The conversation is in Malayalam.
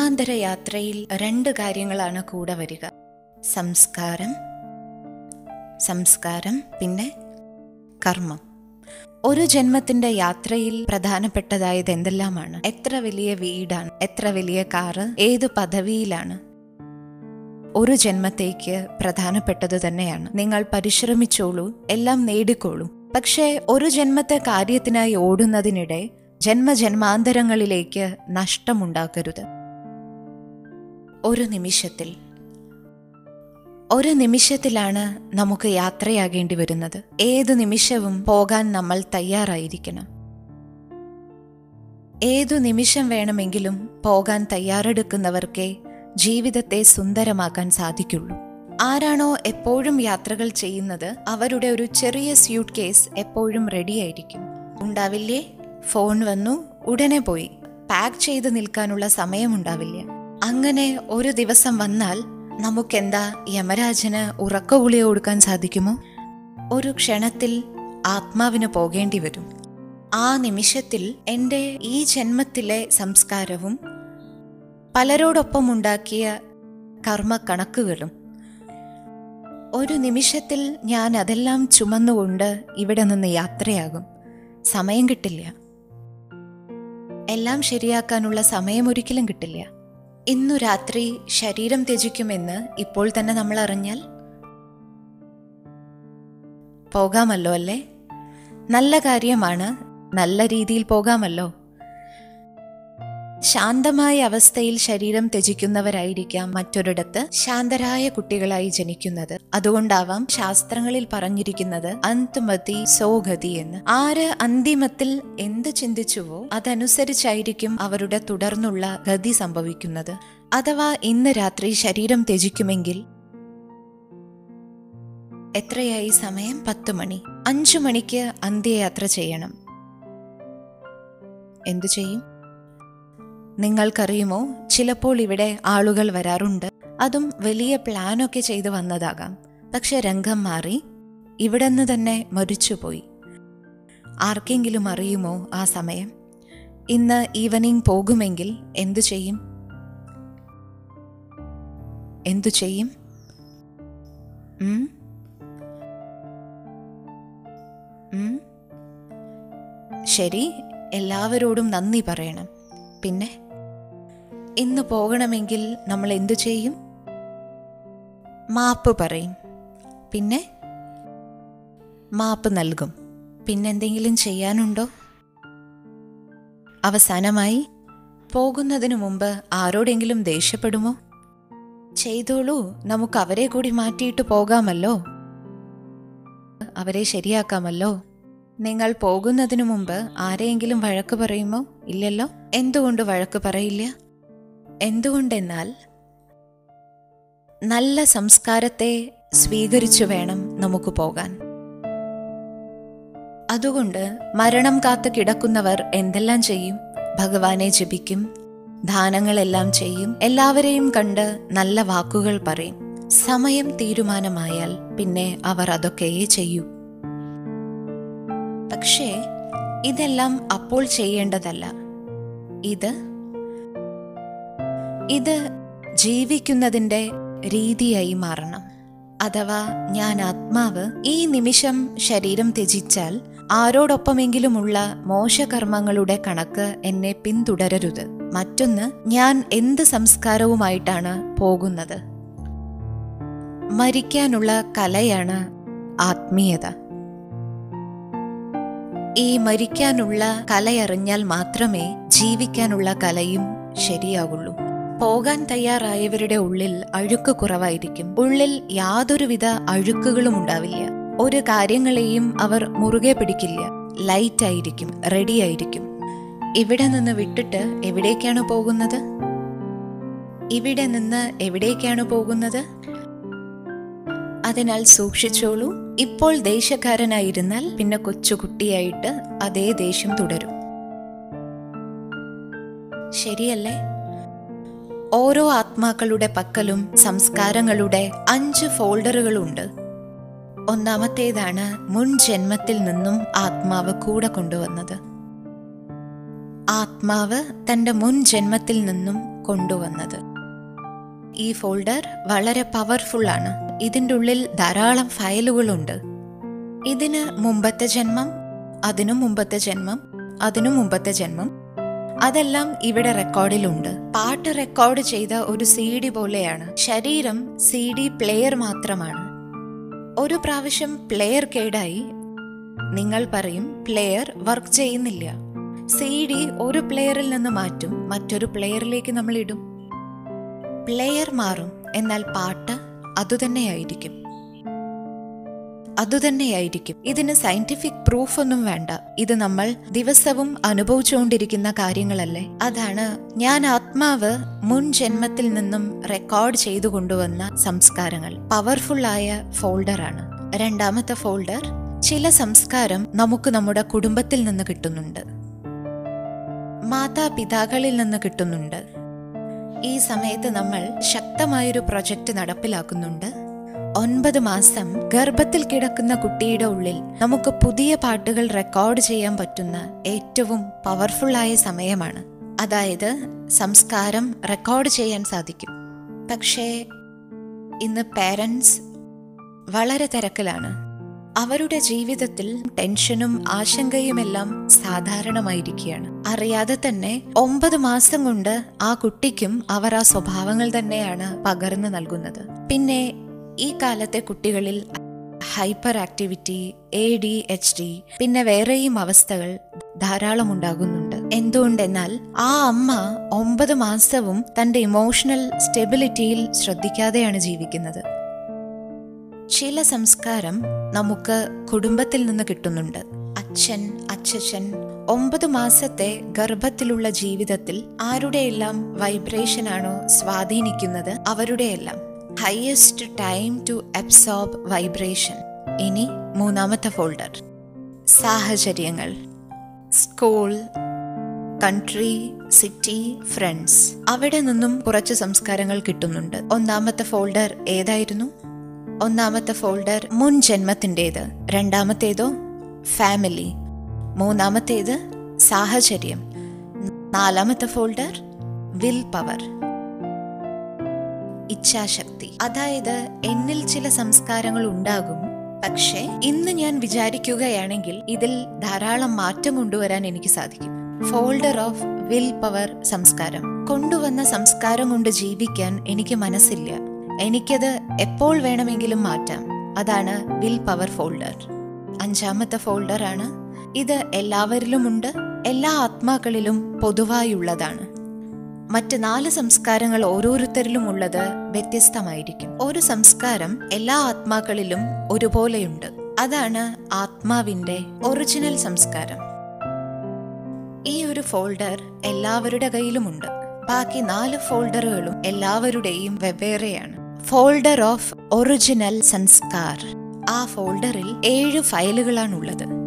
ജന്മാന്തര യാത്രയിൽ രണ്ട് കാര്യങ്ങളാണ് കൂടെ വരിക സംസ്കാരം സംസ്കാരം പിന്നെ കർമ്മം ഒരു ജന്മത്തിന്റെ യാത്രയിൽ പ്രധാനപ്പെട്ടതായത് എന്തെല്ലാമാണ് എത്ര വലിയ വീടാണ് എത്ര വലിയ കാറ് ഏത് പദവിയിലാണ് ഒരു ജന്മത്തേക്ക് പ്രധാനപ്പെട്ടത് തന്നെയാണ് നിങ്ങൾ പരിശ്രമിച്ചോളൂ എല്ലാം നേടിക്കോളൂ പക്ഷേ ഒരു ജന്മത്തെ കാര്യത്തിനായി ഓടുന്നതിനിടെ ജന്മജന്മാന്തരങ്ങളിലേക്ക് നഷ്ടമുണ്ടാക്കരുത് ഒരു നിമിഷത്തിൽ ഒരു നിമിഷത്തിലാണ് നമുക്ക് യാത്രയാകേണ്ടി വരുന്നത് ഏത് നിമിഷവും പോകാൻ നമ്മൾ തയ്യാറായിരിക്കണം ഏതു നിമിഷം വേണമെങ്കിലും പോകാൻ തയ്യാറെടുക്കുന്നവർക്കേ ജീവിതത്തെ സുന്ദരമാക്കാൻ സാധിക്കുള്ളൂ ആരാണോ എപ്പോഴും യാത്രകൾ ചെയ്യുന്നത് അവരുടെ ഒരു ചെറിയ സ്യൂട്ട് കേസ് എപ്പോഴും റെഡിയായിരിക്കും ഉണ്ടാവില്ലേ ഫോൺ വന്നു ഉടനെ പോയി പാക്ക് ചെയ്ത് നിൽക്കാനുള്ള സമയമുണ്ടാവില്ല അങ്ങനെ ഒരു ദിവസം വന്നാൽ നമുക്കെന്താ യമരാജന് ഉറക്കഗുളിക കൊടുക്കാൻ സാധിക്കുമോ ഒരു ക്ഷണത്തിൽ ആത്മാവിന് പോകേണ്ടി വരും ആ നിമിഷത്തിൽ എൻ്റെ ഈ ജന്മത്തിലെ സംസ്കാരവും പലരോടൊപ്പം ഉണ്ടാക്കിയ കർമ്മക്കണക്കുകളും ഒരു നിമിഷത്തിൽ ഞാൻ അതെല്ലാം ചുമന്നുകൊണ്ട് ഇവിടെ നിന്ന് യാത്രയാകും സമയം കിട്ടില്ല എല്ലാം ശരിയാക്കാനുള്ള സമയം ഒരിക്കലും കിട്ടില്ല ഇന്നു രാത്രി ശരീരം ത്യജിക്കുമെന്ന് ഇപ്പോൾ തന്നെ നമ്മൾ അറിഞ്ഞാൽ പോകാമല്ലോ അല്ലേ നല്ല കാര്യമാണ് നല്ല രീതിയിൽ പോകാമല്ലോ ശാന്തമായ അവസ്ഥയിൽ ശരീരം ത്യജിക്കുന്നവരായിരിക്കാം മറ്റൊരിടത്ത് ശാന്തരായ കുട്ടികളായി ജനിക്കുന്നത് അതുകൊണ്ടാവാം ശാസ്ത്രങ്ങളിൽ പറഞ്ഞിരിക്കുന്നത് അന്തിമതി സോഗതി എന്ന് ആര് അന്തിമത്തിൽ എന്ത് ചിന്തിച്ചുവോ അതനുസരിച്ചായിരിക്കും അവരുടെ തുടർന്നുള്ള ഗതി സംഭവിക്കുന്നത് അഥവാ ഇന്ന് രാത്രി ശരീരം ത്യജിക്കുമെങ്കിൽ എത്രയായി സമയം പത്ത് മണി അഞ്ചു മണിക്ക് അന്ത്യയാത്ര ചെയ്യണം എന്തു ചെയ്യും നിങ്ങൾക്കറിയുമോ ചിലപ്പോൾ ഇവിടെ ആളുകൾ വരാറുണ്ട് അതും വലിയ പ്ലാനൊക്കെ ചെയ്തു വന്നതാകാം പക്ഷെ രംഗം മാറി ഇവിടെ നിന്ന് തന്നെ മരിച്ചുപോയി ആർക്കെങ്കിലും അറിയുമോ ആ സമയം ഇന്ന് ഈവനിങ് പോകുമെങ്കിൽ എന്തു ചെയ്യും എന്തു ചെയ്യും ഉം? ഉം? ശരി എല്ലാവരോടും നന്ദി പറയണം പിന്നെ ഇന്ന് പോകണമെങ്കിൽ നമ്മൾ എന്തു ചെയ്യും മാപ്പ് പറയും പിന്നെ മാപ്പ് നൽകും പിന്നെന്തെങ്കിലും ചെയ്യാനുണ്ടോ അവസാനമായി പോകുന്നതിനു മുമ്പ് ആരോടെങ്കിലും ദേഷ്യപ്പെടുമോ ചെയ്തോളൂ നമുക്ക് അവരെ കൂടി മാറ്റിയിട്ട് പോകാമല്ലോ അവരെ ശരിയാക്കാമല്ലോ നിങ്ങൾ പോകുന്നതിനു മുമ്പ് ആരെയെങ്കിലും വഴക്ക് പറയുമോ ഇല്ലല്ലോ എന്തുകൊണ്ട് വഴക്ക് പറയില്ല എന്തുകൊണ്ടെന്നാൽ നല്ല സംസ്കാരത്തെ സ്വീകരിച്ചു വേണം നമുക്ക് പോകാൻ അതുകൊണ്ട് മരണം കാത്ത് കിടക്കുന്നവർ എന്തെല്ലാം ചെയ്യും ഭഗവാനെ ജപിക്കും ദാനങ്ങളെല്ലാം ചെയ്യും എല്ലാവരെയും കണ്ട് നല്ല വാക്കുകൾ പറയും സമയം തീരുമാനമായാൽ പിന്നെ അവർ അതൊക്കെയേ ചെയ്യൂ പക്ഷേ ഇതെല്ലാം അപ്പോൾ ചെയ്യേണ്ടതല്ല ഇത് ഇത് ജീവിക്കുന്നതിൻ്റെ രീതിയായി മാറണം അഥവാ ഞാൻ ആത്മാവ് ഈ നിമിഷം ശരീരം ത്യജിച്ചാൽ ആരോടൊപ്പമെങ്കിലുമുള്ള മോശകർമ്മങ്ങളുടെ കണക്ക് എന്നെ പിന്തുടരരുത് മറ്റൊന്ന് ഞാൻ എന്ത് സംസ്കാരവുമായിട്ടാണ് പോകുന്നത് മരിക്കാനുള്ള കലയാണ് ആത്മീയത ഈ മരിക്കാനുള്ള കലയറിഞ്ഞാൽ മാത്രമേ ജീവിക്കാനുള്ള കലയും ശരിയാകുള്ളൂ പോകാൻ തയ്യാറായവരുടെ ഉള്ളിൽ അഴുക്ക് കുറവായിരിക്കും ഉള്ളിൽ യാതൊരുവിധ അഴുക്കുകളും ഉണ്ടാവില്ല ഒരു കാര്യങ്ങളെയും അവർ മുറുകെ പിടിക്കില്ല ലൈറ്റ് ആയിരിക്കും റെഡി ആയിരിക്കും ഇവിടെ നിന്ന് വിട്ടിട്ട് എവിടേക്കാണ് പോകുന്നത് ഇവിടെ നിന്ന് എവിടേക്കാണ് പോകുന്നത് അതിനാൽ സൂക്ഷിച്ചോളൂ ഇപ്പോൾ ദേശക്കാരനായിരുന്നാൽ പിന്നെ കൊച്ചുകുട്ടിയായിട്ട് അതേ ദേഷ്യം തുടരും ശരിയല്ലേ ഓരോ ആത്മാക്കളുടെ പക്കലും സംസ്കാരങ്ങളുടെ അഞ്ച് ഫോൾഡറുകളുണ്ട് ഒന്നാമത്തേതാണ് മുൻ ജന്മത്തിൽ നിന്നും ആത്മാവ് കൂടെ കൊണ്ടുവന്നത് ആത്മാവ് തന്റെ മുൻ ജന്മത്തിൽ നിന്നും കൊണ്ടുവന്നത് ഈ ഫോൾഡർ വളരെ പവർഫുൾ ആണ് ഇതിൻ്റെ ഉള്ളിൽ ധാരാളം ഫയലുകളുണ്ട് ഇതിന് മുമ്പത്തെ ജന്മം അതിനു മുമ്പത്തെ ജന്മം അതിനു മുമ്പത്തെ ജന്മം അതെല്ലാം ഇവിടെ റെക്കോർഡിലുണ്ട് പാട്ട് റെക്കോർഡ് ചെയ്ത ഒരു സി ഡി പോലെയാണ് ശരീരം സി ഡി പ്ലെയർ മാത്രമാണ് ഒരു പ്രാവശ്യം പ്ലെയർ കേടായി നിങ്ങൾ പറയും പ്ലെയർ വർക്ക് ചെയ്യുന്നില്ല സി ഡി ഒരു പ്ലെയറിൽ നിന്ന് മാറ്റും മറ്റൊരു പ്ലെയറിലേക്ക് നമ്മൾ ഇടും പ്ലെയർ മാറും എന്നാൽ പാട്ട് അതുതന്നെയായിരിക്കും അതുതന്നെയായിരിക്കും ഇതിന് സയന്റിഫിക് പ്രൂഫ് ഒന്നും വേണ്ട ഇത് നമ്മൾ ദിവസവും അനുഭവിച്ചുകൊണ്ടിരിക്കുന്ന കാര്യങ്ങളല്ലേ അതാണ് ഞാൻ ആത്മാവ് മുൻ ജന്മത്തിൽ നിന്നും റെക്കോർഡ് ചെയ്തു കൊണ്ടുവന്ന സംസ്കാരങ്ങൾ പവർഫുള്ളായ ഫോൾഡറാണ് രണ്ടാമത്തെ ഫോൾഡർ ചില സംസ്കാരം നമുക്ക് നമ്മുടെ കുടുംബത്തിൽ നിന്ന് കിട്ടുന്നുണ്ട് മാതാപിതാക്കളിൽ നിന്ന് കിട്ടുന്നുണ്ട് ഈ സമയത്ത് നമ്മൾ ശക്തമായൊരു പ്രൊജക്റ്റ് നടപ്പിലാക്കുന്നുണ്ട് ഒൻപത് മാസം ഗർഭത്തിൽ കിടക്കുന്ന കുട്ടിയുടെ ഉള്ളിൽ നമുക്ക് പുതിയ പാട്ടുകൾ റെക്കോർഡ് ചെയ്യാൻ പറ്റുന്ന ഏറ്റവും പവർഫുള്ളായ സമയമാണ് അതായത് സംസ്കാരം റെക്കോർഡ് ചെയ്യാൻ സാധിക്കും പക്ഷേ ഇന്ന് പേരൻസ് വളരെ തിരക്കിലാണ് അവരുടെ ജീവിതത്തിൽ ടെൻഷനും ആശങ്കയുമെല്ലാം സാധാരണമായിരിക്കുകയാണ് അറിയാതെ തന്നെ ഒമ്പത് മാസം കൊണ്ട് ആ കുട്ടിക്കും അവർ ആ സ്വഭാവങ്ങൾ തന്നെയാണ് പകർന്നു നൽകുന്നത് പിന്നെ ഈ കാലത്തെ കുട്ടികളിൽ hyper activity A D H D പിന്നെ വേറെയും അവസ്ഥകൾ ധാരാളം ഉണ്ടാകുന്നുണ്ട് എന്തുകൊണ്ടെന്നാൽ ആ അമ്മ ഒമ്പത് മാസവും തന്റെ ഇമോഷണൽ സ്റ്റെബിലിറ്റിയിൽ ശ്രദ്ധിക്കാതെയാണ് ജീവിക്കുന്നത് ചില സംസ്കാരം നമുക്ക് കുടുംബത്തിൽ നിന്ന് കിട്ടുന്നുണ്ട് അച്ഛൻ അച്ഛൻ ഒമ്പത് മാസത്തെ ഗർഭത്തിലുള്ള ജീവിതത്തിൽ ആരുടെയെല്ലാം വൈബ്രേഷൻ ആണോ സ്വാധീനിക്കുന്നത് അവരുടെയെല്ലാം highest time to absorb vibration ഇനി മൂന്നാമത്തെ ഫോൾഡർ സാഹചര്യങ്ങൾ സ്കൂൾ കൺട്രി സിറ്റി ഫ്രണ്ട്സ് അവിടെ നിന്നും കുറച്ച് സംസ്കാരങ്ങൾ കിട്ടുന്നുണ്ട് ഒന്നാമത്തെ ഫോൾഡർ ഏതായിരുന്നു ഒന്നാമത്തെ ഫോൾഡർ മുൻ ജന്മത്തിൻ്റെത് രണ്ടാമത്തേതോ ഫാമിലി മൂന്നാമത്തേത് സാഹചര്യം നാലാമത്തെ ഫോൾഡർ വിൽ പവർ ഇച്ഛാശക്തി അതായത് എന്നിൽ ചില സംസ്കാരങ്ങൾ ഉണ്ടാകും പക്ഷേ ഇന്ന് ഞാൻ വിചാരിക്കുകയാണെങ്കിൽ ഇതിൽ ധാരാളം മാറ്റം കൊണ്ടുവരാൻ എനിക്ക് സാധിക്കും ഫോൾഡർ ഓഫ് വിൽ പവർ സംസ്കാരം കൊണ്ടുവന്ന സംസ്കാരം കൊണ്ട് ജീവിക്കാൻ എനിക്ക് മനസ്സില്ല എനിക്കത് എപ്പോൾ വേണമെങ്കിലും മാറ്റാം അതാണ് വിൽ പവർ ഫോൾഡർ അഞ്ചാമത്തെ ഫോൾഡറാണ് ഇത് എല്ലാവരിലുമുണ്ട് എല്ലാ ആത്മാക്കളിലും പൊതുവായുള്ളതാണ് മറ്റ് നാല് സംസ്കാരങ്ങൾ ഓരോരുത്തരിലും ഉള്ളത് വ്യത്യസ്തമായിരിക്കും ഒരു സംസ്കാരം എല്ലാ ആത്മാക്കളിലും ഒരുപോലെയുണ്ട് അതാണ് ആത്മാവിന്റെ ഒറിജിനൽ സംസ്കാരം ഈ ഒരു ഫോൾഡർ എല്ലാവരുടെ കയ്യിലുമുണ്ട് ബാക്കി നാല് ഫോൾഡറുകളും എല്ലാവരുടെയും വെവ്വേറെയാണ് ഫോൾഡർ ഓഫ് ഒറിജിനൽ സംസ്കാർ ആ ഫോൾഡറിൽ ഏഴ് ഫയലുകളാണുള്ളത്